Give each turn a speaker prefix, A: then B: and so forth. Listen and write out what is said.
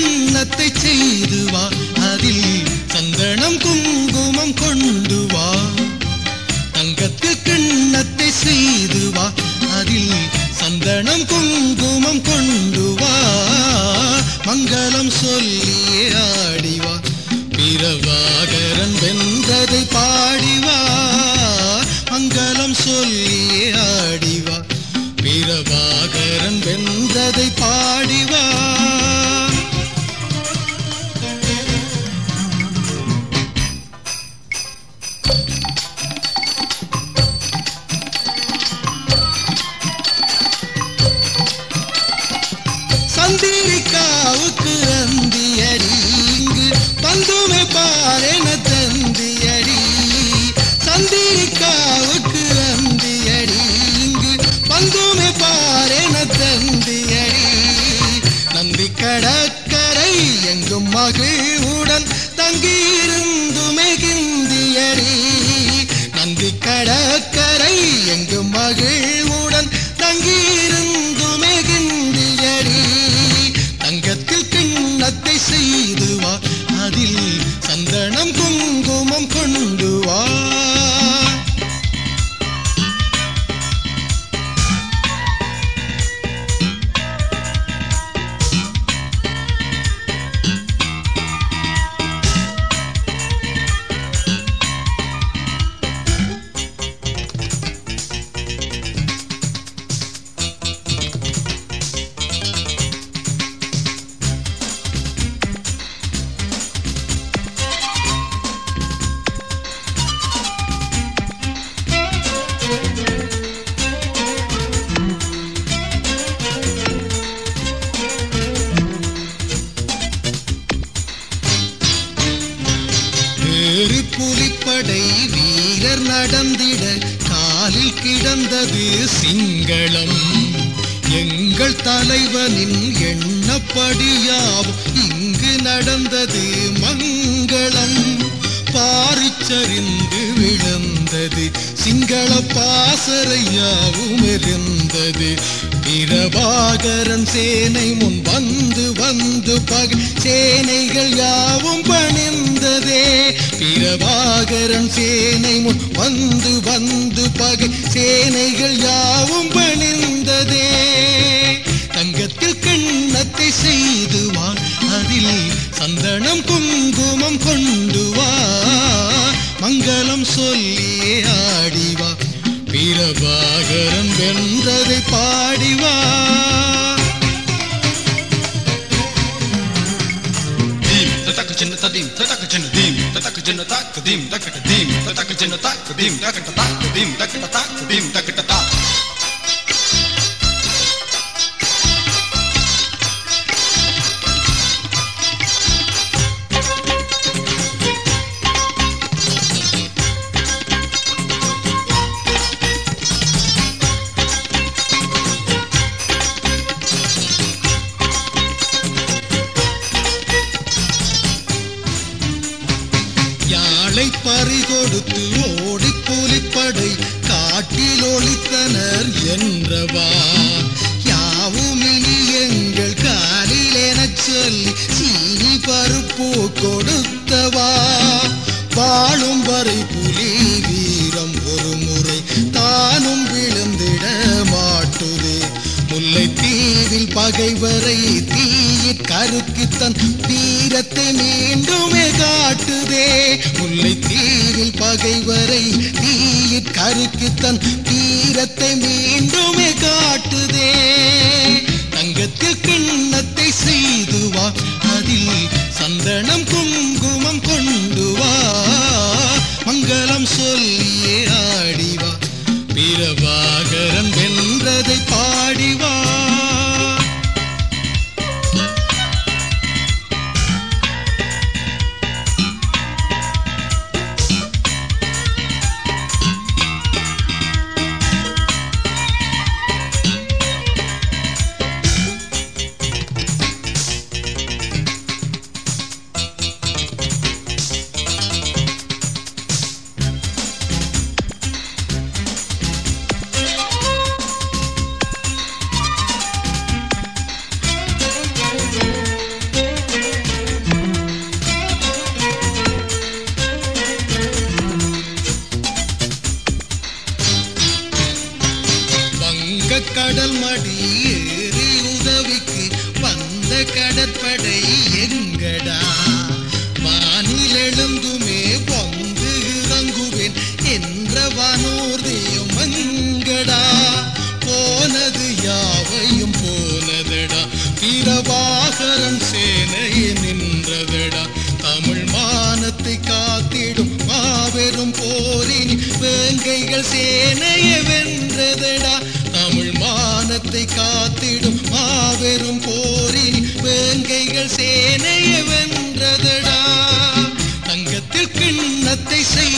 A: கிண்ணத்தை செய்து வா அதில் சந்தனம் குங்குமம் கொண்டு வா தங்கத்து கிண்ணத்தை செய்து வா அதில் சந்தனம் குங்குமம் கொண்டு வா மங்களம் சொல்லியே ஆடி வா பிரபாகரன் வென்றதை பாடி வா மங்களம் சொல்லியே ஆடி வா பிரபாகரன் வென்றதை பாடி வா சந்திரிக்காவுக்கு அந்தியடி இங்கு பந்துமை பாரென தந்தியடி சந்திரிக்காவுக்கு அந்தியடி இங்கு பந்துமை பாரென தந்தியடி நந்தி கடற்கரை எங்கும் மகிழ்வுடன் தங்கியிருந்துமே கிந்தியடி நந்தி கடற்கரை எங்கும் மகிழ்வுடன் தங்கியிருந்துமே கிந்தியடி தங்கத்தில் கிண்ணத்தை செய்து வா அதில் சந்தனம் குங்குமம் கொண்டு வா வேறு புலிப்படை வீரர் நடந்திட காலில் கிடந்தது சிங்களம் எங்கள் தலைவனின் எண்ணப்படியாவும் இங்கு நடந்தது மங்களம் பாரிச்சரிந்து விழுந்தது சிங்கள பாசறையாவும் இருந்தது பிரபாகரன் சேனை முன் வந்து வந்து பகை சேனைகள் யாவும் பணிந்ததே பிரபாகரன் சேனை முன் வந்து வந்து பகை சேனைகள் யாவும் பணிந்ததே தங்கத்தில் கிண்ணத்தை செய்து வா அதில் சந்தனம் குங்குமம் கொண்டு வா மங்களம் சொல்லியே ஆடி வா பிரபாகரன் வென்றதை பாடி வா
B: dim tatak chin tadim tatak chin dim tatak chin tak dim tak dim tatak chin tak dim tak tak dim tak tak dim tak tak
A: யாழை பறிகொடுத்து ஓடி புலிப்படை காட்டில் ஒளித்தனர் என்றவா யாவும் இனி எங்கள் காலில் எனச் சொல்லி சீனி பருப்பு கொடுத்தவா வாழும் வரை புலி வீரம் ஒரு முறை தானும் விழுந்திட மாட்டுதே முல்லை தீவில் பகைவரை தீயிற் கருக்கு தன் வீரத்தை மீண்டுமே காட்டுதே முல்லை தீவில் பகைவரை தீயிற் கருக்கு தன் வீரத்தை மீண்டுமே காட்டுதே தங்கத்தில் கிண்ணத்தை செய்து வா அதில் சந்தனம் குங்குமம் கொண்டு வா மங்களம் சொல்லியே ஆடி வா பிரபாகரன் வென்றதை பாடி வா புலிப்படை எங்கடா வானிலெழுந்துமே வந்து இறங்குவேன் என்ற வானூர்தியும் மங்கடா போனது யாவையும் போனதடா பிரபாகரன் சேனையே நின்றதடா தமிழ் மானத்தை காத்திடும் மாபெரும் போரினி வேங்கைகள் சேனையை வென்றதடா தமிழ் மானத்தை காத்திடும் மாபெரும் போரினி வேங்கைகள் சேனையை வென்றதடா தங்கத்தில் கிண்ணத்தை செய்